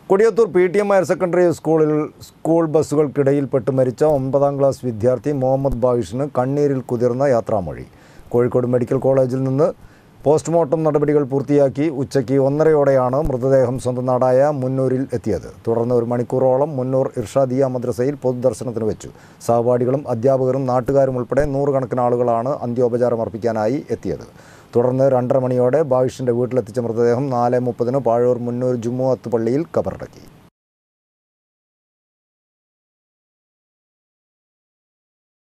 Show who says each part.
Speaker 1: Kodiyathur P T M higher secondary സ്കൂളിൽ school ബസ്സുകൾക്കിടയിൽപ്പെട്ട് മരിച്ച ഒമ്പതാം ക്ലാസ് വിദ്യാർത്ഥി മുഹമ്മദ് ബാഹിഷിന് കണ്ണീരിൽ കുതിർന്ന യാത്രാമൊഴി കോഴിക്കോട് മെഡിക്കൽ കോളേജിൽ നിന്ന് പോസ്റ്റ്മോർട്ടം നടപടികൾ പൂർത്തിയാക്കി ഉച്ചയ്ക്ക് ഒന്നരയോടെയാണ് മൃതദേഹം സ്വന്തം നാടായ മുന്നൂരിൽ എത്തിയത് തുടർന്ന് ഒരു മണിക്കൂറോളം മുന്നൂർ ഇർഷാദിയ മദ്രസയിൽ പൊതുദർശനത്തിന് വെച്ചു സഹപാഠികളും അധ്യാപകരും നാട്ടുകാരും ഉൾപ്പെടെ നൂറുകണക്കിന് ആളുകളാണ് അന്ത്യോപചാരം അർപ്പിക്കാനായി എത്തിയത് തുടർന്ന് രണ്ടര മണിയോടെ ബാഹിഷിൻ്റെ വീട്ടിലെത്തിച്ച മൃതദേഹം നാല് മുപ്പതിന് പാഴൂർ മുന്നൂർ ജുമുഅത്ത് പള്ളിയിൽ കബറടക്കി